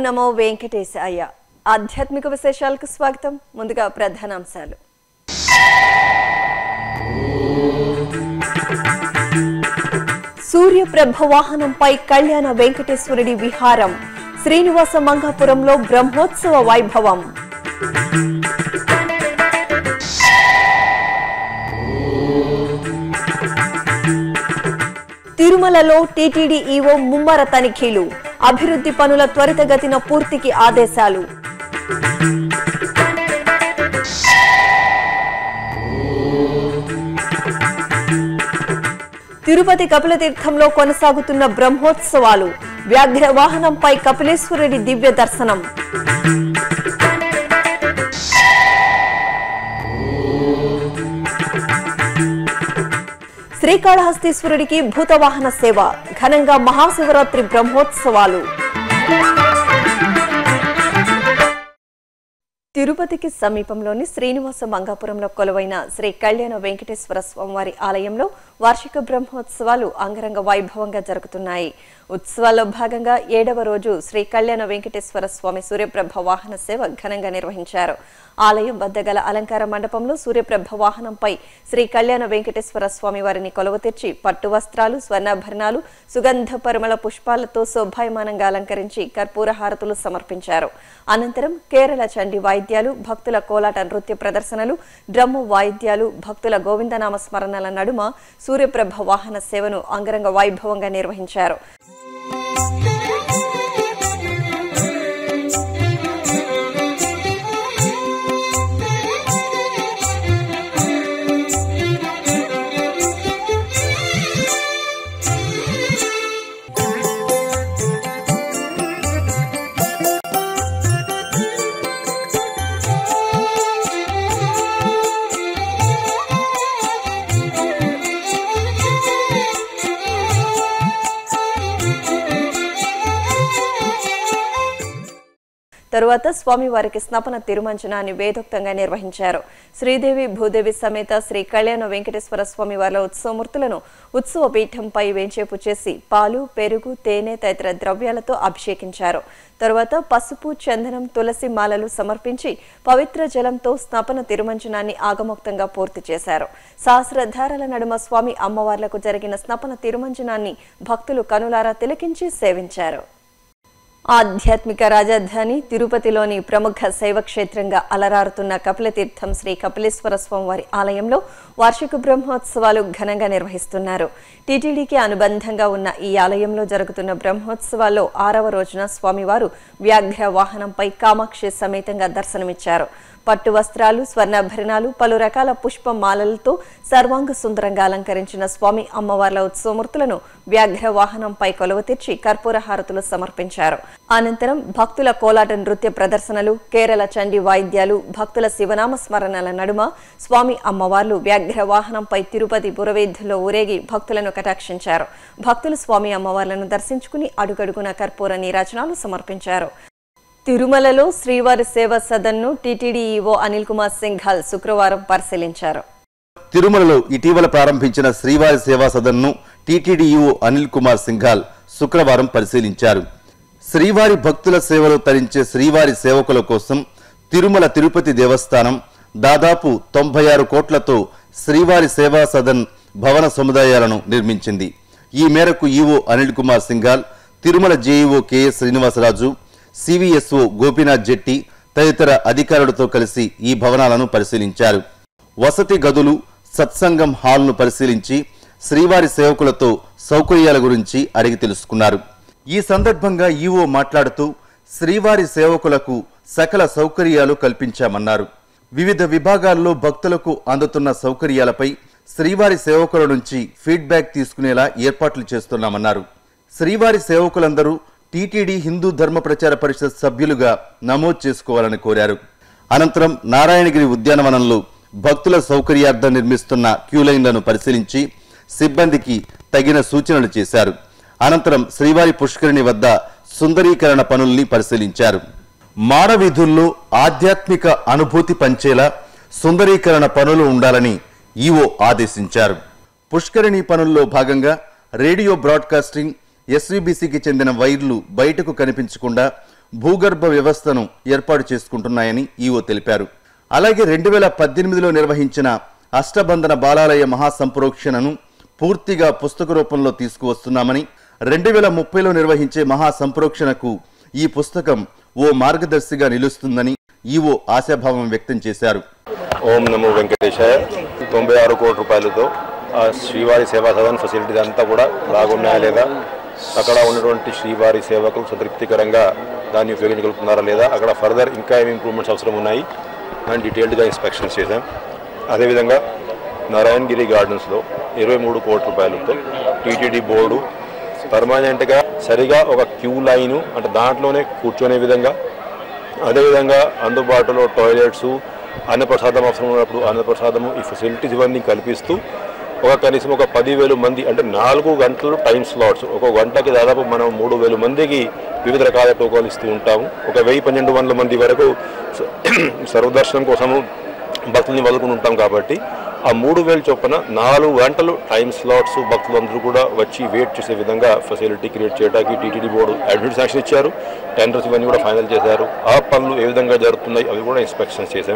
నమో వెంకటేశాయ ఆధ్యాత్మిక విశేషాలకు స్వాగతం ముందుగా ప్రధానాంశాలు సూర్యప్రభ వాహనంపై కళ్యాణ వెంకటేశ్వరుడి విహారం శ్రీనివాస మంగాపురంలో బ్రహ్మోత్సవ వైభవం తిరుమలలో టీటీడీ ఈవో ముమ్మర తనిఖీలు అభివృద్ధి పనుల త్వరితగతిన పూర్తికి ఆదేశాలు తిరుపతి కపిలతీర్థంలో కొనసాగుతున్న బ్రహ్మోత్సవాలు వ్యాఘ్ర వాహనంపై కపిలేశ్వరుడి దివ్య దర్శనం శ్రీకాళహస్తీశ్వరుడికి భూతవాహన సేవ ఘనంగా మహాశివరాత్రి బ్రహ్మోత్సవాలు తిరుపతికి సమీపంలోని శ్రీనివాస మంగాపురంలో కొలువైన శ్రీ కళ్యాణ వెంకటేశ్వర స్వామివారి ఆలయంలో వార్షిక బ్రహ్మోత్సవాలు అంగరంగ వైభవంగా జరుగుతున్నాయి ఉత్సవాల్లో భాగంగా ఏడవ రోజు శ్రీ కళ్యాణ వెంకటేశ్వర స్వామి సూర్యప్రభ వాహన సేవ ఘనంగా నిర్వహించారు ఆలయం వద్ద గల అలంకార మండపంలో సూర్యప్రభ వాహనంపై శ్రీ కళ్యాణ వెంకటేశ్వర స్వామి వారిని కొలువ తెచ్చి పట్టు వస్త్రాలు స్వర్ణాభరణాలు సుగంధ పరిమళ పుష్పాలతో శోభాయమానంగా అలంకరించి కర్పూర హారతులు సమర్పించారు అనంతరం కేరళ చండి వాయిద్యాలు భక్తుల కోలాట నృత్య ప్రదర్శనలు డ్రమ్ము వాయిద్యాలు భక్తుల గోవిందనామ స్మరణల నడుమ సూర్యప్రభ వాహన సేవను అంగరంగ వైభవంగా నిర్వహించారు తరువాత స్వామివారికి స్నపన తిరుమంచనాన్ని వేదోక్తంగా నిర్వహించారు శ్రీదేవి భూదేవి సమేత శ్రీ కళ్యాణ వెంకటేశ్వర స్వామి వారి ఉత్సవమూర్తులను ఉత్సవ పీఠంపై వేంచేపు చేసి పాలు పెరుగు తేనె తదితర ద్రవ్యాలతో అభిషేకించారు తరువాత పసుపు చందనం తులసి మాలలు సమర్పించి పవిత్ర జలంతో స్నపన తిరుమంచనాన్ని ఆగమోక్తంగా పూర్తి చేశారు సహస్రధారల నడుమ స్వామి అమ్మవార్లకు జరిగిన స్నపన తిరుమంచనాన్ని భక్తులు కనులారా తిలకించి సేవించారు ఆధ్యాత్మిక రాజధాని తిరుపతిలోని ప్రముఖ శైవ క్షేత్రంగా అలరారుతున్న కపిలతీర్థం శ్రీ కపిలేశ్వర స్వామివారి ఆలయంలో వార్షిక బ్రహ్మోత్సవాలు ఘనంగా నిర్వహిస్తున్నారు టీటీడీకి అనుబంధంగా ఉన్న ఈ ఆలయంలో జరుగుతున్న బ్రహ్మోత్సవాల్లో ఆరవ రోజున స్వామివారు వ్యాఘ్ర వాహనంపై కామాక్షి సమేతంగా దర్శనమిచ్చారు పట్టు వస్త్రాలు స్వర్ణాభరణాలు పలు రకాల పుష్ప మాలలతో సర్వాంగ సుందరంగా అలంకరించిన స్వామి అమ్మవార్ల ఉత్సవమూర్తులను వ్యాఘ్ర వాహనంపై కొలువ తెచ్చి కర్పూర హారతులు సమర్పించారు అనంతరం భక్తుల కోలాట నృత్య ప్రదర్శనలు కేరళ చండి వాయిద్యాలు భక్తుల శివనామ స్మరణల నడుమ స్వామి అమ్మవార్లు వ్యాఘ్ర వాహనంపై తిరుపతి పురవేధుల్లో ఊరేగి భక్తులను కటాక్షించారు భక్తులు స్వామి అమ్మవార్లను దర్శించుకుని అడుగడుగున కర్పూర నీరాజనాలు సమర్పించారు తిరుమలలో శ్రీవారి సేవా సదన్ను టీటీడీ ఈవో అనిల్ కుమార్ సింఘాల్ శుక్రవారం పరిశీలించారు తిరుమలలో ఇటీవల ప్రారంభించిన శ్రీవారి సేవా సదన్ను టీటీడీఈఓ అనిల్ కుమార్ సింఘాల్ శుక్రవారం పరిశీలించారు శ్రీవారి భక్తుల సేవలో తరించే శ్రీవారి సేవకుల కోసం తిరుమల తిరుపతి దేవస్థానం దాదాపు తొంభై ఆరు కోట్లతో శ్రీవారి సేవా సదన్ భవన సముదాయాలను నిర్మించింది ఈ మేరకు EO Anil Kumar Singhal Tirumala JEO KS Srinivasaraju CVSO Gopinath Jetti తదితర అధికారులతో కలిసి ఈ భవనాలను పరిశీలించారు వసతి గదులు సత్సంగం హాల్ను పరిశీలించి శ్రీవారి సేవకులతో సౌకర్యాల గురించి అడిగి తెలుసుకున్నారు ఈ సందర్భంగా ఈవో మాట్లాడుతూ శ్రీవారి సేవకులకు సకల సౌకర్యాలు కల్పించామన్నారు వివిధ విభాగాల్లో భక్తులకు అందుతున్న సౌకర్యాలపై శ్రీవారి సేవకుల నుంచి ఫీడ్బ్యాక్ తీసుకునేలా ఏర్పాట్లు చేస్తున్నామన్నారు శ్రీవారి సేవకులందరూ టీటీడీ హిందూ ధర్మ ప్రచార పరిషత్ సభ్యులుగా నమోదు చేసుకోవాలని కోరారు అనంతరం నారాయణగిరి ఉద్యానవనంలో భక్తుల సౌకర్యార్థం నిర్మిస్తున్న క్యూలైన్లను పరిశీలించి సిబ్బందికి తగిన సూచనలు చేశారు అనంతరం శ్రీవారి పుష్కరిణి వద్ద సుందరీకరణ పనుల్ని పరిశీలించారు మాడవీధుల్లో ఆధ్యాత్మిక అనుభూతి పంచేలా సుందరీకరణ పనులు ఉండాలని ఈవో ఆదేశించారు పుష్కరిణి పనుల్లో భాగంగా రేడియో బ్రాడ్కాస్టింగ్ ఎస్వీబీసీకి చెందిన వైర్లు బయటకు కనిపించకుండా భూగర్భ వ్యవస్థను ఏర్పాటు చేసుకుంటున్నాయని ఈవో తెలిపారు అలాగే రెండు వేల పద్దెనిమిదిలో నిర్వహించిన అష్టబంధన బాలాలయ మహాసంప్రోక్షణను పూర్తిగా పుస్తక రూపంలో తీసుకువస్తున్నామని రెండు వేల ముప్పైలో నిర్వహించే మహాసంప్రోక్షణకు ఈ పుస్తకం ఓ మార్గదర్శిగా నిలుస్తుందని ఈవో ఆశాభావం వ్యక్తం చేశారు ఓం నమో వెంకటేశాయ తొంభై ఆరు కోట్ల రూపాయలతో ఆ శ్రీవారి సేవా సదన్ ఫెసిలిటీస్ అంతా కూడా బాగున్నాయా లేదా అక్కడ ఉన్నటువంటి శ్రీవారి సేవకులు సంతృప్తికరంగా దాన్ని ఉపయోగించగలుగుతున్నారా లేదా అక్కడ ఫర్దర్ ఇంకా ఏమి ఇంప్రూవ్మెంట్స్ అవసరం ఉన్నాయి అని డీటెయిల్డ్గా ఇన్స్పెక్షన్స్ చేశాం అదేవిధంగా నారాయణగిరి గార్డెన్స్లో ఇరవై మూడు కోట్ల రూపాయలతో టీటీడీ బోర్డు పర్మనెంట్గా సరిగా ఒక క్యూ లైను అంటే దాంట్లోనే కూర్చునే విధంగా అదేవిధంగా అందుబాటులో టాయిలెట్స్ అన్నప్రసాదం అవసరం ఉన్నప్పుడు అన్నప్రసాదము ఈ ఫెసిలిటీస్ ఇవన్నీ కల్పిస్తూ ఒక కనీసం ఒక పదివేలు మంది అంటే నాలుగు గంటలు టైం స్లాట్స్ ఒక గంటకి దాదాపు మనం మూడు వేలు మందికి వివిధ రకాల టోకాలు ఇస్తూ ఉంటాము ఒక వెయ్యి పన్నెండు వందల మంది వరకు స- సర్వదర్శనం కోసము భక్తుల్ని వదులుకుని ఉంటాం కాబట్టి ఆ మూడు వేలు చొప్పున నాలుగు గంటలు టైం స్లాట్స్ భక్తులందరూ కూడా వచ్చి వెయిట్ చేసే విధంగా ఫెసిలిటీ క్రియేట్ చేయడానికి టీటీడీ బోర్డు అడ్మిట్ శాంక్షన్ ఇచ్చారు టెండర్స్ ఇవన్నీ కూడా ఫైనల్ చేశారు ఆ పనులు ఏ విధంగా జరుగుతున్నాయి అవి కూడా ఇన్స్పెక్షన్స్ చేశాం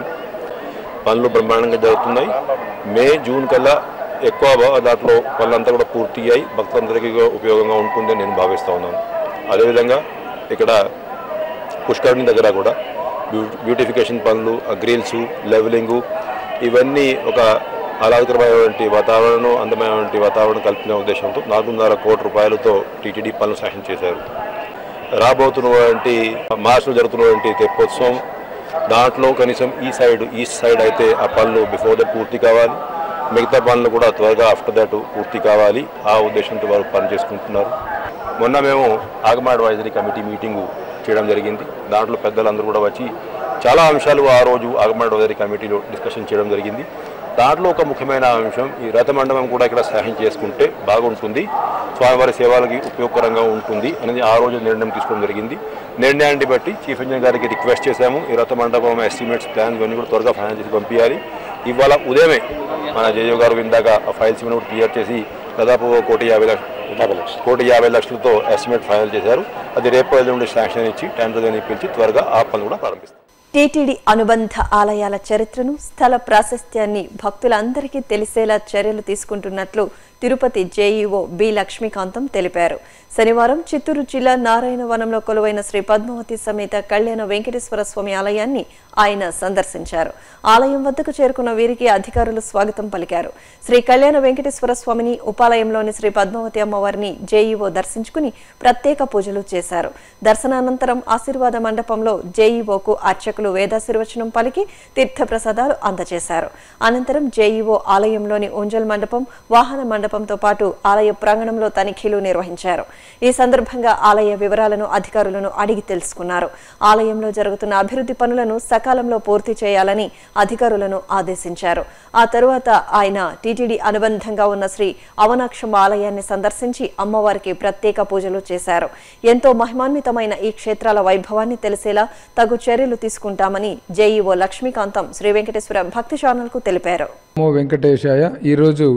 పనులు బ్రహ్మాండంగా జరుగుతున్నాయి మే జూన్ కల్లా ఎక్కువ భా- దాంట్లో పనులంతా కూడా పూర్తి అయ్యి భక్తులందరికీ కూడా ఉపయోగంగా ఉంటుందని నేను భావిస్తూ ఉన్నాను అదేవిధంగా ఇక్కడ పుష్కరిణి దగ్గర కూడా బ్యూ- బ్యూటిఫికేషన్ పనులు ఆ గ్రిల్స్ లెవెలింగు ఇవన్నీ ఒక ఆహ్లాదకరమైనటువంటి వాతావరణం అందమైనటువంటి వాతావరణం కల్పించే ఉద్దేశంతో నాలుగున్నర కోట్ల రూపాయలతో టీటీడీ పనులు శాంక్షన్ చేశారు రాబోతున్నటువంటి మార్చిలో జరుగుతున్నటువంటి తెప్పోత్సవం దాంట్లో కనీసం ఈ సైడ్ ఈస్ట్ సైడ్ అయితే ఆ పనులు బిఫోర్ దట్ పూర్తి కావాలి మిగతా పనులు కూడా త్వరగా ఆఫ్టర్ దట్ పూర్తి కావాలి ఆ ఉద్దేశంతో వారు పని చేసుకుంటున్నారు మొన్న మేము ఆగమ అడ్వైజరీ కమిటీ మీటింగు చేయడం జరిగింది దాంట్లో పెద్దలందరూ కూడా వచ్చి చాలా అంశాలు ఆ రోజు ఆగమ అడ్వైజరీ కమిటీలో డిస్కషన్ చేయడం జరిగింది దాంట్లో ఒక ముఖ్యమైన అంశం ఈ రథ మండపం కూడా ఇక్కడ సహాయం చేసుకుంటే బాగుంటుంది స్వామివారి సేవలకి ఉపయోగకరంగా ఉంటుంది అనేది ఆ రోజు నిర్ణయం తీసుకోవడం జరిగింది నిర్ణయాన్ని బట్టి చీఫ్ ఇంజనీర్ గారికి రిక్వెస్ట్ చేశాము ఈ రథ మండపం ఎస్టిమేట్స్ ప్లాన్ ఇవన్నీ కూడా త్వరగా ఫైనల్ చేసి పంపించాలి ఇవాళ ఉదయమే మన జయో గారు ఇందాక ఆ ఫైల్స్ ఇవన్నీ కూడా క్లియర్ చేసి దాదాపు ఒక కోటి యాభై లక్షలు కోటి యాభై లక్షలతో ఎస్టిమేట్ ఫైనల్ చేశారు అది రేపు ఎల్లుండి శాంక్షన్ ఇచ్చి టెండర్ అని పిలిచి త్వరగా ఆ పనులు కూడా ప్రారంభిస్తారు టీటీడీ అనుబంధ ఆలయాల చరిత్రను స్థల ప్రాశస్త్యాన్ని భక్తులందరికీ తెలిసేలా చర్యలు తీసుకుంటున్నట్లు తిరుపతి జేఈఓ బి లక్ష్మీకాంతం తెలిపారు శనివారం చిత్తూరు జిల్లా నారాయణవనంలో కొలువైన శ్రీ పద్మావతి సమేత కళ్యాణ వెంకటేశ్వర స్వామి ఆలయాన్ని ఆయన సందర్శించారు ఆలయం వద్దకు చేరుకున్న వీరికి అధికారులు స్వాగతం పలికారు శ్రీ కళ్యాణ వెంకటేశ్వర స్వామిని ఉపాలయంలోని శ్రీ పద్మావతి అమ్మవారిని జేఈఓ దర్శించుకుని ప్రత్యేక పూజలు చేశారు దర్శనానంతరం ఆశీర్వాద మండపంలో జేఈఓకు అర్చకులు వేదాశీర్వచనం పలికి తీర్థప్రసాదాలు అందజేశారు అనంతరం జేఈఓ ఆలయంలోని ఉంజల్ మండపం వాహన మండపంతో పాటు ఆలయ ప్రాంగణంలో తనిఖీలు నిర్వహించారు ఈ సందర్భంగా ఆలయ వివరాలను అధికారులను అడిగి తెలుసుకున్నారు ఆలయంలో జరుగుతున్న అభివృద్ధి పనులను సకాలంలో పూర్తి చేయాలని అధికారులను ఆదేశించారు ఆ తరువాత ఆయన టీటీడీ అనుబంధంగా ఉన్న శ్రీ అవనాక్షమ్మ ఆలయాన్ని సందర్శించి అమ్మవారికి ప్రత్యేక పూజలు చేశారు ఎంతో మహిమాన్వితమైన ఈ క్షేత్రాల వైభవాన్ని తెలిసేలా తగు చర్యలు తీసుకుంటామని జేఈఓ లక్ష్మీకాంతం శ్రీ వెంకటేశ్వర భక్తి ఛానల్కు తెలిపారు నమో వెంకటేశాయ ఈరోజు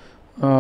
ఆ,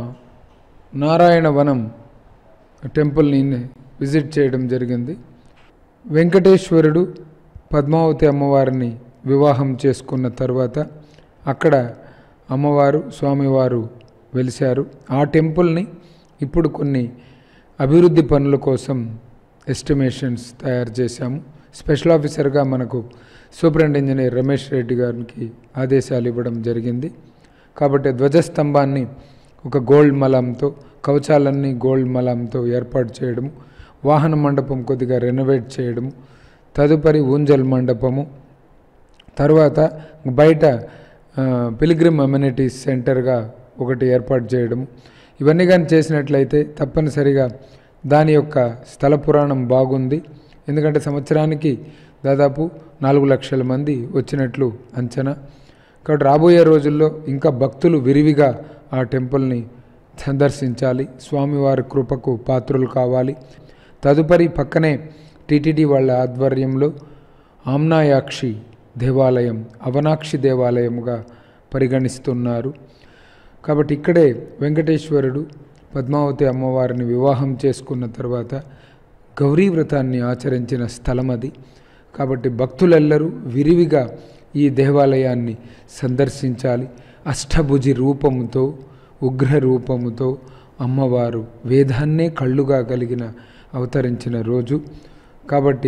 నారాయణ వనం టెంపుల్ని విజిట్ చేయడం జరిగింది వెంకటేశ్వరుడు పద్మావతి అమ్మవారిని వివాహం చేసుకున్న తర్వాత అక్కడ అమ్మవారు స్వామివారు వెలిశారు ఆ టెంపుల్ని ఇప్పుడు కొన్ని అభివృద్ధి పనుల కోసం ఎస్టిమేషన్స్ తయారు చేశాము స్పెషల్ ఆఫీసర్గా మనకు సూపరింట్ ఇంజనీర్ రమేష్ రెడ్డి గారికి ఆదేశాలు ఇవ్వడం జరిగింది కాబట్టి ధ్వజస్తంభాన్ని ఒక గోల్డ్ మలంతో కవచాలన్నీ గోల్డ్ మలంతో ఏర్పాటు చేయడము వాహన మండపం కొద్దిగా రెనోవేట్ చేయడము తదుపరి ఊంజల్ మండపము తర్వాత బయట పిలిగ్రిమ్ అమ్యూనిటీస్ సెంటర్గా ఒకటి ఏర్పాటు చేయడము ఇవన్నీ కానీ చేసినట్లయితే తప్పనిసరిగా దాని యొక్క స్థల పురాణం బాగుంది ఎందుకంటే సంవత్సరానికి దాదాపు నాలుగు లక్షల మంది వచ్చినట్లు అంచనా కాబట్టి రాబోయే రోజుల్లో ఇంకా భక్తులు విరివిగా ఆ టెంపుల్ని సందర్శించాలి స్వామివారి కృపకు పాత్రులు కావాలి తదుపరి పక్కనే టీటీడీ వాళ్ళ ఆధ్వర్యంలో ఆమ్నాయాక్షి దేవాలయం అవనాక్షి దేవాలయముగా పరిగణిస్తున్నారు కాబట్టి ఇక్కడే వెంకటేశ్వరుడు పద్మావతి అమ్మవారిని వివాహం చేసుకున్న తర్వాత గౌరీ వ్రతాన్ని ఆచరించిన స్థలం అది కాబట్టి భక్తులెల్లరూ విరివిగా ఈ దేవాలయాన్ని సందర్శించాలి అష్టభుజి రూపముతో ఉగ్ర రూపముతో అమ్మవారు వేదాన్నే కళ్ళుగా కలిగిన అవతరించిన రోజు కాబట్టి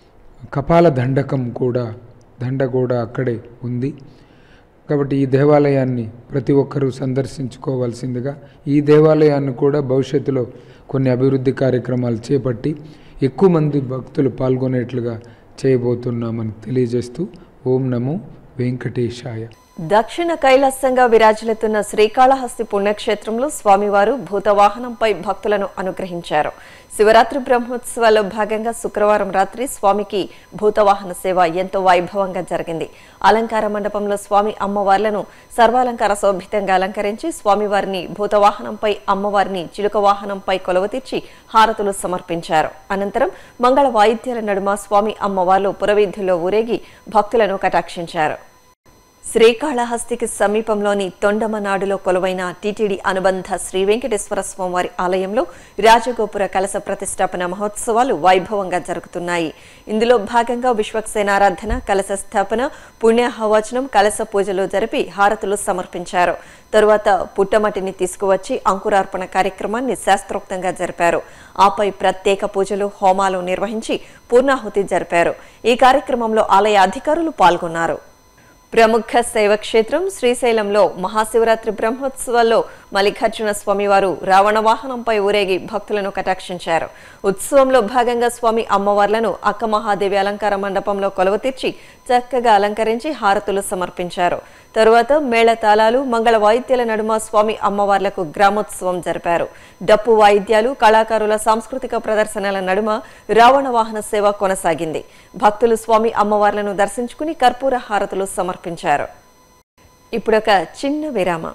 కపాల దండకం కూడా దండ కూడా అక్కడే ఉంది కాబట్టి ఈ దేవాలయాన్ని ప్రతి ఒక్కరూ సందర్శించుకోవాల్సిందిగా ఈ దేవాలయాన్ని కూడా భవిష్యత్తులో కొన్ని అభివృద్ధి కార్యక్రమాలు చేపట్టి ఎక్కువ మంది భక్తులు పాల్గొనేట్లుగా చేయబోతున్నామని తెలియజేస్తూ ఓం నమో వెంకటేశాయ దక్షిణ కైలాసంగా విరాజిల్లుతున్న శ్రీకాళహస్తి పుణ్యక్షేత్రంలో స్వామివారు భూతవాహనంపై భక్తులను అనుగ్రహించారు శివరాత్రి బ్రహ్మోత్సవాల్లో భాగంగా శుక్రవారం రాత్రి స్వామికి భూతవాహన సేవ ఎంతో వైభవంగా జరిగింది అలంకార మండపంలో స్వామి అమ్మవార్లను సర్వాలంకార శోభితంగా అలంకరించి స్వామివారిని భూతవాహనంపై అమ్మవారిని చిలుక వాహనంపై కొలవతీర్చి హారతులు సమర్పించారు అనంతరం మంగళ వాయిద్యాల నడుమ స్వామి అమ్మవార్లు పురవీధుల్లో ఊరేగి భక్తులను కటాక్షించారు శ్రీకాళహస్తికి సమీపంలోని తొండమనాడులో కొలువైన టీటీడీ అనుబంధ శ్రీ వెంకటేశ్వర స్వామివారి ఆలయంలో రాజగోపుర కలశ ప్రతిష్టాపన మహోత్సవాలు వైభవంగా జరుగుతున్నాయి ఇందులో భాగంగా విశ్వక్సేనారాధన కలశ స్థాపన పుణ్యాహవచనం కలశ పూజలు జరిపి హారతులు సమర్పించారు తరువాత పుట్టమటిని తీసుకువచ్చి అంకురార్పణ కార్యక్రమాన్ని శాస్త్రోక్తంగా జరిపారు ఆపై ప్రత్యేక పూజలు హోమాలు నిర్వహించి పూర్ణాహుతి జరిపారు ఈ కార్యక్రమంలో ఆలయ అధికారులు పాల్గొన్నారు ప్రముఖ శైవక్షేత్రం శ్రీశైలంలో మహాశివరాత్రి బ్రహ్మోత్సవాల్లో మల్లికార్జున స్వామివారు రావణ వాహనంపై ఊరేగి భక్తులను కటాక్షించారు ఉత్సవంలో భాగంగా స్వామి అమ్మవార్లను అక్క మహాదేవి అలంకార మండపంలో కొలవతీర్చి చక్కగా అలంకరించి హారతులు సమర్పించారు తరువాత మేళ తాళాలు మంగళ వాయిద్యాల నడుమ స్వామి అమ్మవార్లకు గ్రామోత్సవం జరిపారు డప్పు వాయిద్యాలు కళాకారుల సాంస్కృతిక ప్రదర్శనల నడుమ రావణ వాహన సేవ కొనసాగింది భక్తులు స్వామి అమ్మవార్లను దర్శించుకుని కర్పూర హారతులు సమర్పించారు ఇప్పుడొక చిన్న విరామం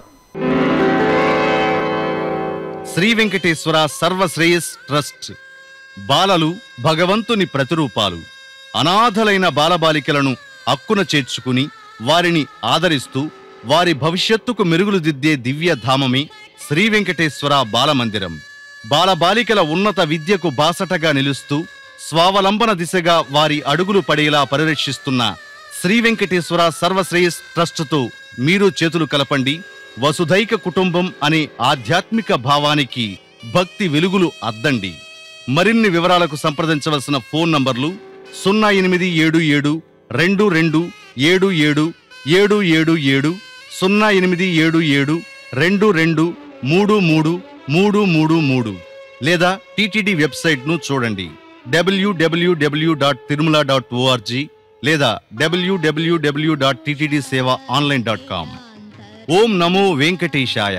శ్రీ వెంకటేశ్వర సర్వశ్రేయస్ ట్రస్ట్ బాలలు భగవంతుని ప్రతిరూపాలు అనాథలైన బాలబాలికలను అక్కున చేర్చుకుని వారిని ఆదరిస్తూ వారి భవిష్యత్తుకు మెరుగులు దిద్దే దివ్య ధామమే శ్రీ వెంకటేశ్వర బాలమందిరం బాలబాలికల ఉన్నత విద్యకు బాసటగా నిలుస్తూ స్వావలంబన దిశగా వారి అడుగులు పడేలా పరిరక్షిస్తున్న శ్రీ వెంకటేశ్వర సర్వశ్రేయస్ ట్రస్టుతో మీరు చేతులు కలపండి వసుధైక కుటుంబం అనే ఆధ్యాత్మిక భావానికి భక్తి వెలుగులు అద్దండి మరిన్ని వివరాలకు సంప్రదించవలసిన ఫోన్ నంబర్లు సున్నా ఎనిమిది ఏడు ఏడు రెండు రెండు ఏడు ఏడు ఏడు ఏడు ఏడు సున్నా ఎనిమిది ఏడు ఏడు రెండు రెండు మూడు మూడు మూడు మూడు మూడు లేదా టీటీడీ వెబ్సైట్ను చూడండి WWW dot Tirumala dot ORG లేదా WWW dot TTD seva online dot com ఓం నమో వెంకటేశాయ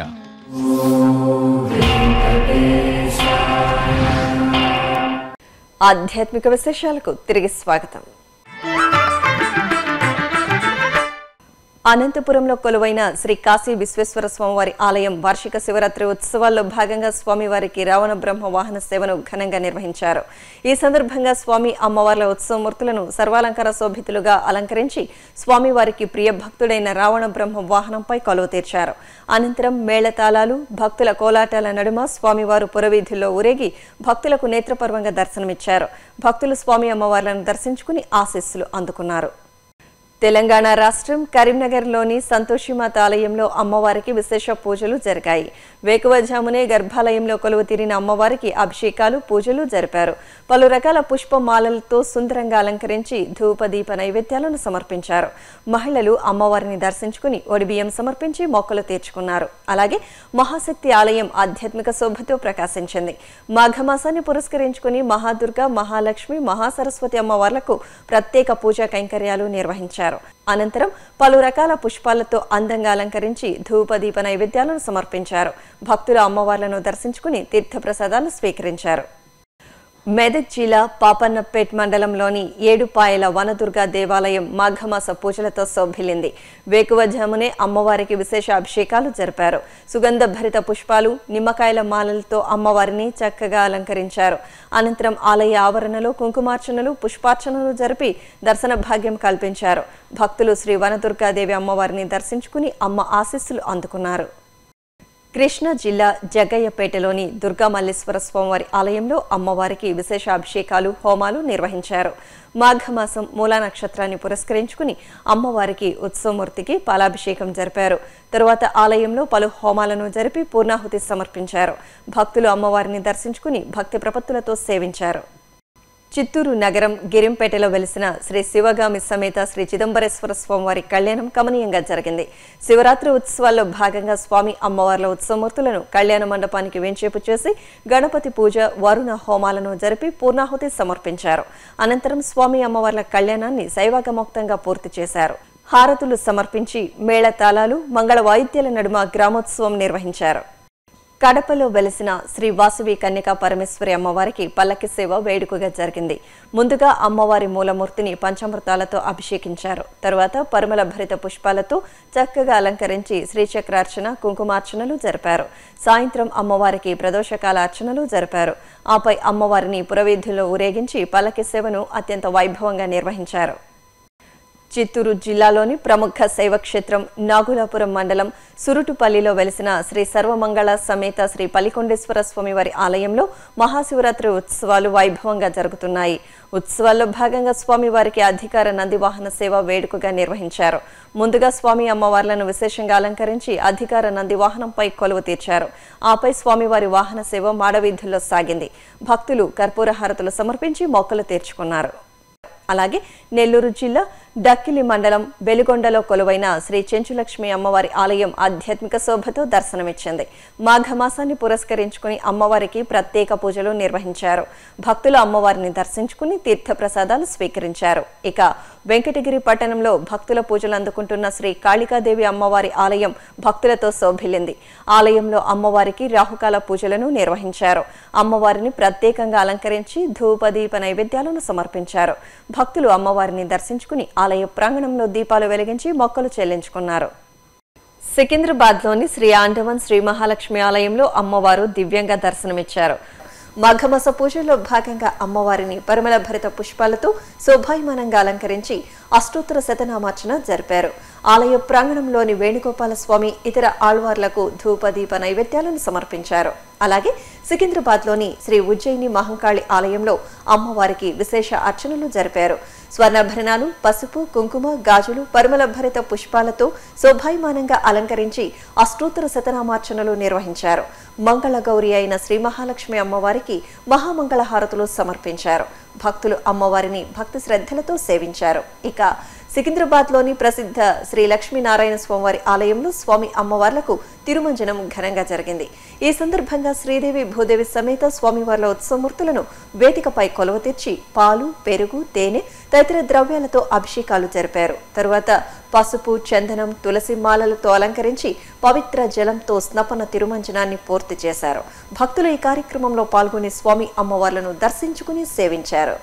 ఆధ్యాత్మిక విశేషాలకు తిరిగి స్వాగతం అనంతపురంలో కొలువైన శ్రీ కాశీ విశ్వేశ్వర స్వామివారి ఆలయం వార్షిక శివరాత్రి ఉత్సవాల్లో భాగంగా స్వామివారికి రావణ బ్రహ్మ వాహన సేవను ఘనంగా నిర్వహించారు ఈ సందర్భంగా స్వామి అమ్మవార్ల ఉత్సవమూర్తులను సర్వాలంకార శోభితులుగా అలంకరించి స్వామివారికి ప్రియ భక్తుడైన రావణ బ్రహ్మ వాహనంపై కొలువు తీర్చారు అనంతరం మేళతాళాలు భక్తుల కోలాటాల నడుమ స్వామివారు పురవీధుల్లో ఊరేగి భక్తులకు నేత్రపర్వంగా దర్శనమిచ్చారు భక్తులు స్వామి అమ్మవార్లను దర్శించుకుని ఆశీస్సులు అందుకున్నారు తెలంగాణ రాష్ట్రం కరీంనగర్లోని సంతోషిమాత ఆలయంలో అమ్మవారికి విశేష పూజలు జరిగాయి వేకువజామునే గర్భాలయంలో కొలువు తీరిన అమ్మవారికి అభిషేకాలు పూజలు జరిపారు పలు రకాల పుష్పమాలలతో సుందరంగా అలంకరించి ధూపదీప నైవేద్యాలను సమర్పించారు మహిళలు అమ్మవారిని దర్శించుకుని ఒడిబియ్యం సమర్పించి మొక్కలు తీర్చుకున్నారు అలాగే మహాశక్తి ఆలయం ఆధ్యాత్మిక శోభతో ప్రకాశించింది మాఘమాసాన్ని పురస్కరించుకుని మహాదుర్గ మహాలక్ష్మి మహాసరస్వతి అమ్మవార్లకు ప్రత్యేక పూజా కైంకర్యాలు నిర్వహించారు అనంతరం పలు రకాల పుష్పాలతో అందంగా అలంకరించి ధూపదీప నైవేద్యాలను సమర్పించారు భక్తులు అమ్మవార్లను దర్శించుకుని తీర్థప్రసాదాలు స్వీకరించారు మెదక్ జిల్లా పాపన్నపేట్ మండలంలోని ఏడుపాయల వనదుర్గ దేవాలయం మాఘమాస పూజలతో శోభిల్లింది వేకువజామునే అమ్మవారికి విశేష అభిషేకాలు జరిపారు సుగంధ భరిత పుష్పాలు నిమ్మకాయల మాలలతో అమ్మవారిని చక్కగా అలంకరించారు అనంతరం ఆలయ ఆవరణలో కుంకుమార్చనలు పుష్పార్చనలు జరిపి దర్శన భాగ్యం కల్పించారు భక్తులు శ్రీ వనదుర్గాదేవి అమ్మవారిని దర్శించుకుని అమ్మ ఆశీస్సులు అందుకున్నారు కృష్ణా జిల్లా జగ్గయ్యపేటలోని దుర్గామల్లేశ్వర స్వామివారి ఆలయంలో అమ్మవారికి విశేష అభిషేకాలు హోమాలు నిర్వహించారు మాఘమాసం మూలా నక్షత్రాన్ని పురస్కరించుకుని అమ్మవారికి ఉత్సవమూర్తికి పాలాభిషేకం జరిపారు తరువాత ఆలయంలో పలు హోమాలను జరిపి పూర్ణాహుతి సమర్పించారు భక్తులు అమ్మవారిని దర్శించుకుని భక్తి ప్రపత్తులతో సేవించారు చిత్తూరు నగరం గిరింపేటలో వెలిసిన శ్రీ శివగామి సమేత శ్రీ చిదంబరేశ్వర స్వామివారి కళ్యాణం కమనీయంగా జరిగింది శివరాత్రి ఉత్సవాల్లో భాగంగా స్వామి అమ్మవార్ల ఉత్సవమూర్తులను కళ్యాణ మండపానికి వెంచేపు చేసి గణపతి పూజ వరుణ హోమాలను జరిపి పూర్ణాహుతి సమర్పించారు అనంతరం స్వామి అమ్మవార్ల కళ్యాణాన్ని శైవాగమోక్తంగా పూర్తి చేశారు హారతులు సమర్పించి మేళతాళాలు మంగళ వాయిద్యాల నడుమ గ్రామోత్సవం నిర్వహించారు కడపలో వెలిసిన శ్రీ వాసవి కన్యకా పరమేశ్వరి అమ్మవారికి పల్లకి సేవ వేడుకగా జరిగింది ముందుగా అమ్మవారి మూలమూర్తిని పంచామృతాలతో అభిషేకించారు తరువాత పరిమళ భరిత పుష్పాలతో చక్కగా అలంకరించి శ్రీచక్రార్చన కుంకుమార్చనలు జరిపారు సాయంత్రం అమ్మవారికి ప్రదోషకాల అర్చనలు జరిపారు ఆపై అమ్మవారిని పురవీధుల్లో ఊరేగించి పల్లకి సేవను అత్యంత వైభవంగా నిర్వహించారు చిత్తూరు జిల్లాలోని ప్రముఖ శైవక్షేత్రం నాగులాపురం మండలం సురుటుపల్లిలో వెలిసిన శ్రీ సర్వమంగళ సమేత శ్రీ పల్లికొండేశ్వర స్వామివారి ఆలయంలో మహాశివరాత్రి ఉత్సవాలు వైభవంగా జరుగుతున్నాయి ఉత్సవాల్లో భాగంగా స్వామివారికి అధికార నంది వాహన సేవ వేడుకగా నిర్వహించారు ముందుగా స్వామి అమ్మవార్లను విశేషంగా అలంకరించి అధికార నంది వాహనంపై కొలువు తీర్చారు ఆపై స్వామివారి వాహన సేవ మాడవీధుల్లో సాగింది భక్తులు కర్పూర హారతులు సమర్పించి మొక్కలు తీర్చుకున్నారు అలాగే నెల్లూరు జిల్లా డక్కిలి మండలం వెలుగొండలో కొలువైన శ్రీ చెంచులక్ష్మి అమ్మవారి ఆలయం ఆధ్యాత్మిక శోభతో దర్శనమిచ్చింది మాఘమాసాన్ని పురస్కరించుకుని అమ్మవారికి ప్రత్యేక పూజలు నిర్వహించారు భక్తులు అమ్మవారిని దర్శించుకుని తీర్థప్రసాదాలు స్వీకరించారు ఇక వెంకటగిరి పట్టణంలో భక్తుల పూజలు అందుకుంటున్న శ్రీ కాళికాదేవి అమ్మవారి ఆలయం భక్తులతో శోభిల్లింది ఆలయంలో అమ్మవారికి రాహుకాల పూజలను నిర్వహించారు అమ్మవారిని ప్రత్యేకంగా అలంకరించి ధూపదీప నైవేద్యాలను సమర్పించారు భక్తులు అమ్మవారిని దర్శించుకుని ఆలయ ప్రాంగణంలో దీపాలు వెలిగించి మొక్కలు చెల్లించుకున్నారు సికింద్రాబాద్లోని శ్రీ ఆండవన్ శ్రీ మహాలక్ష్మి ఆలయంలో అమ్మవారు దివ్యంగా దర్శనమిచ్చారు మాఘమాస పూజల్లో భాగంగా అమ్మవారిని పరిమళ భరిత పుష్పాలతో శోభాయమానంగా అలంకరించి అష్టోత్తర శతనామార్చన జరిపారు ఆలయ ప్రాంగణంలోని వేణుగోపాల స్వామి ఇతర ఆళ్వార్లకు ధూపదీప నైవేద్యాలను సమర్పించారు అలాగే సికింద్రాబాద్లోని శ్రీ ఉజ్జయిని మహంకాళి ఆలయంలో అమ్మవారికి విశేష అర్చనలు జరిపారు స్వర్ణాభరణాలు పసుపు కుంకుమ గాజులు పరిమళ భరిత పుష్పాలతో శోభాయమానంగా అలంకరించి అష్టోత్తర శతనామార్చనలు నిర్వహించారు మంగళ గౌరి అయిన శ్రీ మహాలక్ష్మి అమ్మవారికి మహామంగళ హారతులు సమర్పించారు భక్తులు అమ్మవారిని భక్తి శ్రద్ధలతో సేవించారు ఇక సికింద్రాబాద్లోని ప్రసిద్ధ శ్రీ లక్ష్మీనారాయణ స్వామివారి ఆలయంలో స్వామి అమ్మవార్లకు తిరుమంజనం ఘనంగా జరిగింది ఈ సందర్భంగా శ్రీదేవి భూదేవి సమేత స్వామివార్ల ఉత్సవమూర్తులను వేదికపై కొలువ తీర్చి పాలు పెరుగు తేనె తదితర ద్రవ్యాలతో అభిషేకాలు జరిపారు తరువాత పసుపు చందనం తులసి మాలలతో అలంకరించి పవిత్ర జలంతో స్నపన తిరుమంజనాన్ని పూర్తి చేశారు భక్తులు ఈ కార్యక్రమంలో పాల్గొని స్వామి అమ్మవార్లను దర్శించుకుని సేవించారు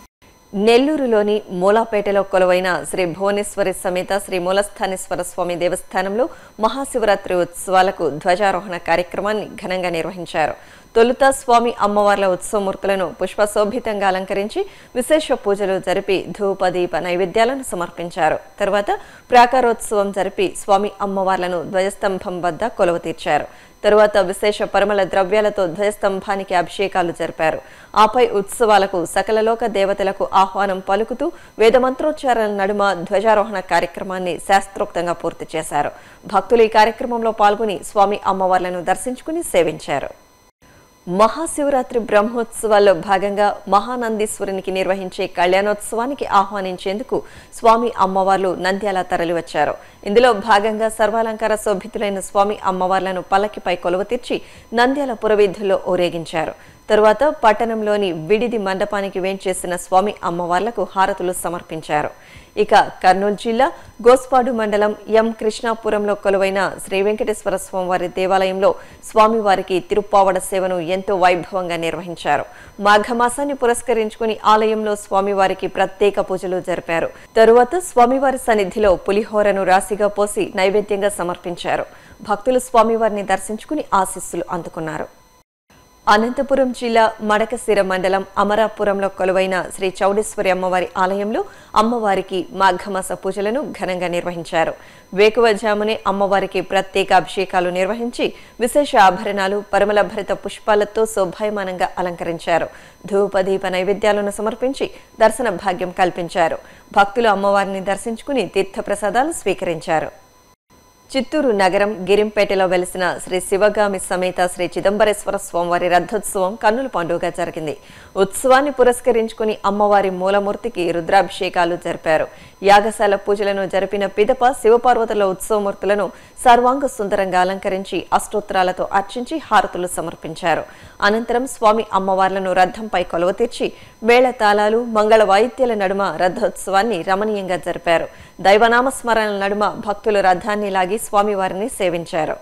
నెల్లూరులోని మూలాపేటలో కొలువైన శ్రీ భువనేశ్వరి సమేత శ్రీ మూలస్థానేశ్వర స్వామి దేవస్థానంలో మహాశివరాత్రి ఉత్సవాలకు ధ్వజారోహణ కార్యక్రమాన్ని ఘనంగా నిర్వహించారు తొలుత స్వామి అమ్మవార్ల ఉత్సవమూర్తులను పుష్పశోభితంగా అలంకరించి విశేష పూజలు జరిపి ధూపదీప నైవేద్యాలను సమర్పించారు తర్వాత ప్రాకారోత్సవం జరిపి స్వామి అమ్మవార్లను ధ్వజస్తంభం వద్ద కొలువు తీర్చారు తరువాత విశేష పరిమళ ద్రవ్యాలతో ధ్వజస్తంభానికి అభిషేకాలు జరిపారు ఆపై ఉత్సవాలకు సకలలోక దేవతలకు ఆహ్వానం పలుకుతూ వేదమంత్రోచ్చారణ నడుమ ధ్వజారోహణ కార్యక్రమాన్ని శాస్త్రోక్తంగా పూర్తి చేశారు భక్తులు ఈ కార్యక్రమంలో పాల్గొని స్వామి అమ్మవార్లను దర్శించుకుని సేవించారు మహాశివరాత్రి బ్రహ్మోత్సవాల్లో భాగంగా మహానందీశ్వరునికి నిర్వహించే కళ్యాణోత్సవానికి ఆహ్వానించేందుకు స్వామి అమ్మవార్లు నంద్యాల తరలివచ్చారు ఇందులో భాగంగా సర్వాలంకార శోభితులైన స్వామి అమ్మవార్లను పల్లకిపై కొలువ తీర్చి నంద్యాల పురవీధుల్లో ఊరేగించారు తరువాత పట్టణంలోని విడిది మండపానికి వేంచేసిన స్వామి అమ్మవార్లకు హారతులు సమర్పించారు ఇక కర్నూలు జిల్లా గోస్పాడు మండలం ఎం కృష్ణాపురంలో కొలువైన శ్రీ వెంకటేశ్వర స్వామివారి దేవాలయంలో స్వామివారికి తిరుప్పావడ సేవను ఎంతో వైభవంగా నిర్వహించారు మాఘమాసాన్ని పురస్కరించుకుని ఆలయంలో స్వామివారికి ప్రత్యేక పూజలు జరిపారు తరువాత స్వామివారి సన్నిధిలో పులిహోరను రాశిగా పోసి నైవేద్యంగా సమర్పించారు భక్తులు స్వామివారిని దర్శించుకుని ఆశీస్సులు అందుకున్నారు అనంతపురం జిల్లా మడకశిర మండలం అమరాపురంలో కొలువైన శ్రీ చౌడేశ్వరి అమ్మవారి ఆలయంలో అమ్మవారికి మాఘమాస పూజలను ఘనంగా నిర్వహించారు వేకువజామునే అమ్మవారికి ప్రత్యేక అభిషేకాలు నిర్వహించి విశేష ఆభరణాలు పరిమళ భరిత పుష్పాలతో శోభాయమానంగా అలంకరించారు ధూపదీప నైవేద్యాలను సమర్పించి దర్శన భాగ్యం కల్పించారు భక్తులు అమ్మవారిని దర్శించుకుని తీర్థప్రసాదాలు స్వీకరించారు చిత్తూరు నగరం గిరింపేటలో వెలిసిన శ్రీ శివగామి సమేత శ్రీ చిదంబరేశ్వర స్వామివారి రథోత్సవం కన్నుల పండుగగా జరిగింది ఉత్సవాన్ని పురస్కరించుకుని అమ్మవారి మూలమూర్తికి రుద్రాభిషేకాలు జరిపారు యాగశాల పూజలను జరిపిన పిదప శివపార్వతుల ఉత్సవమూర్తులను సర్వాంగ సుందరంగా అలంకరించి అష్టోత్తరాలతో అర్చించి హారతులు సమర్పించారు అనంతరం స్వామి అమ్మవార్లను రథంపై కొలువ తీర్చి మేళతాళాలు మంగళ వాయిద్యాల నడుమ రథోత్సవాన్ని రమణీయంగా జరిపారు దైవనామ స్మరణల నడుమ భక్తులు రథాన్ని లాగి స్వామివారిని సేవించారు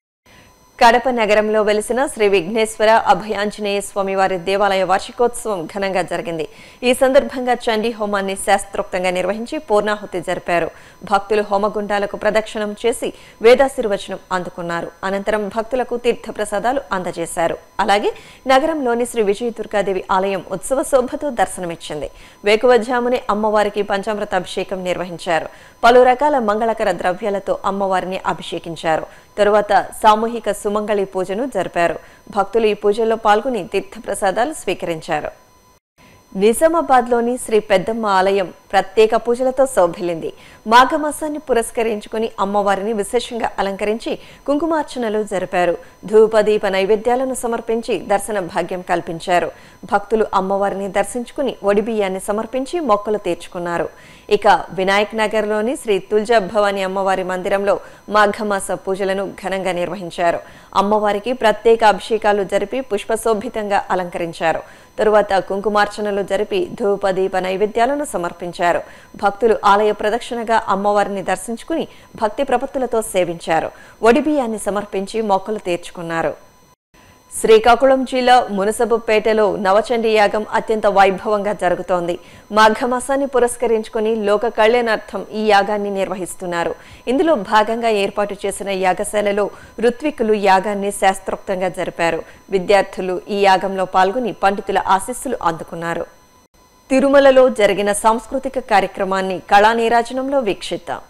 కడప నగరంలో వెలిసిన శ్రీ విఘ్నేశ్వర అభయాంజనేయ స్వామివారి దేవాలయ వార్షికోత్సవం ఘనంగా జరిగింది ఈ సందర్భంగా చండీ హోమాన్ని శాస్త్రోక్తంగా నిర్వహించి పూర్ణాహుతి జరిపారు భక్తులు హోమగుండాలకు ప్రదక్షిణం చేసి వేదాశీర్వచనం అందుకున్నారు అనంతరం భక్తులకు తీర్థప్రసాదాలు అందజేశారు అలాగే నగరంలోని శ్రీ విజయ దుర్గాదేవి ఆలయం ఉత్సవ శోభతో దర్శనమిచ్చింది వేకువజామునే అమ్మవారికి పంచామృత అభిషేకం నిర్వహించారు పలు రకాల మంగళకర ద్రవ్యాలతో అమ్మవారిని అభిషేకించారు తరువాత సామూహిక సుమంగళి పూజను జరిపారు భక్తులు ఈ పూజల్లో పాల్గొని తీర్థప్రసాదాలు స్వీకరించారు నిజామాబాద్లోని శ్రీ పెద్దమ్మ ఆలయం ప్రత్యేక పూజలతో శోభిల్లింది మాఘమాసాన్ని పురస్కరించుకుని అమ్మవారిని విశేషంగా అలంకరించి కుంకుమార్చనలు జరిపారు ధూపదీప నైవేద్యాలను సమర్పించి దర్శన భాగ్యం కల్పించారు భక్తులు అమ్మవారిని దర్శించుకుని ఒడిబియ్యాన్ని సమర్పించి మొక్కలు తీర్చుకున్నారు ఇక వినాయక్ నగర్లోని శ్రీ తుల్జా భవాని అమ్మవారి మందిరంలో మాఘమాస పూజలను ఘనంగా నిర్వహించారు అమ్మవారికి ప్రత్యేక అభిషేకాలు జరిపి పుష్పశోభితంగా అలంకరించారు తరువాత కుంకుమార్చనలు జరిపి ధూపదీప నైవేద్యాలను సమర్పించారు భక్తులు ఆలయ ప్రదక్షిణగా అమ్మవారిని దర్శించుకుని భక్తి ప్రపత్తులతో సేవించారు ఒడిబియ్యాన్ని సమర్పించి మొక్కలు తీర్చుకున్నారు శ్రీకాకుళం జిల్లా మునసబుపేటలో నవచండీ యాగం అత్యంత వైభవంగా జరుగుతోంది మాఘమాసాన్ని పురస్కరించుకుని లోక కళ్యాణార్థం ఈ యాగాన్ని నిర్వహిస్తున్నారు ఇందులో భాగంగా ఏర్పాటు చేసిన యాగశాలలో ఋత్వికులు యాగాన్ని శాస్త్రోక్తంగా జరిపారు విద్యార్థులు ఈ యాగంలో పాల్గొని పండితుల ఆశీస్సులు అందుకున్నారు తిరుమలలో జరిగిన సాంస్కృతిక కార్యక్రమాన్ని కళానీరాజనంలో వీక్షిద్దాం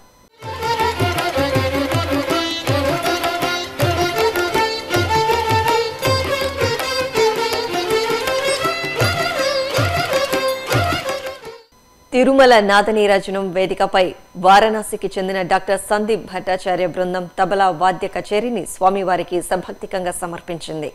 తిరుమల నాదనీరాజనం వేదికపై వారణాసికి చెందిన డాక్టర్ సందీప్ భట్టాచార్య బృందం తబలా వాద్య కచేరీని స్వామివారికి సభక్తికంగా సమర్పించింది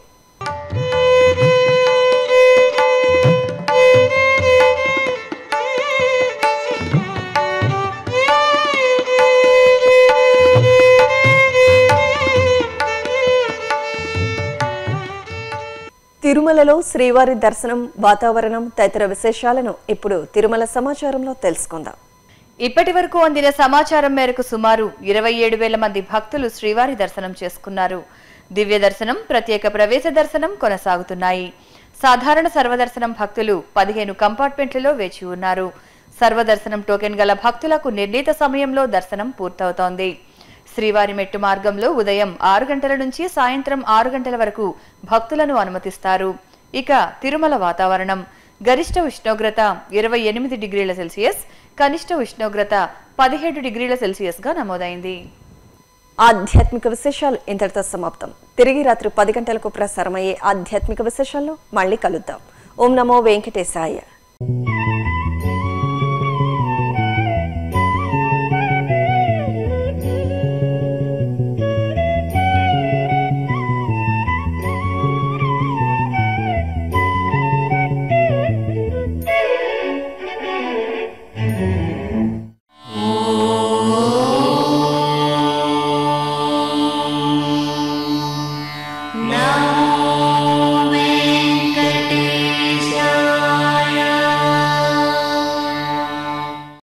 తిరుమలలో శ్రీవారి దర్శనం వాతావరణం తదితర విశేషాలను ఇప్పుడు తిరుమల సమాచారంలో తెలుసుకుందాం ఇప్పటి వరకు అందిన సమాచారం మేరకు సుమారు ఇరవై ఏడు వేల మంది భక్తులు శ్రీవారి దర్శనం చేసుకున్నారు దివ్య దర్శనం ప్రత్యేక ప్రవేశ దర్శనం కొనసాగుతున్నాయి సాధారణ సర్వదర్శనం భక్తులు పదిహేను కంపార్ట్మెంట్లలో వేచి ఉన్నారు సర్వదర్శనం టోకెన్ గల భక్తులకు నిర్ణీత సమయంలో దర్శనం పూర్తవుతోంది శ్రీవారి మెట్టు మార్గంలో ఉదయం ఆరు గంటల నుంచి సాయంత్రం ఆరు గంటల వరకు భక్తులను అనుమతిస్తారు ఇక తిరుమల వాతావరణం గరిష్ట ఉష్ణోగ్రత ఇరవై ఎనిమిది డిగ్రీల సెల్సియస్ కనిష్ట ఉష్ణోగ్రత పదిహేడు డిగ్రీల సెల్సియస్ గా నమోదైంది ఆధ్యాత్మిక విశేషాలు ఇంతటితో సమాప్తం తిరిగి రాత్రి పది గంటలకు ప్రసారమయ్యే ఆధ్యాత్మిక విశేషాల్లో మళ్ళీ కలుద్దాం ఓం నమో వెంకటేశాయ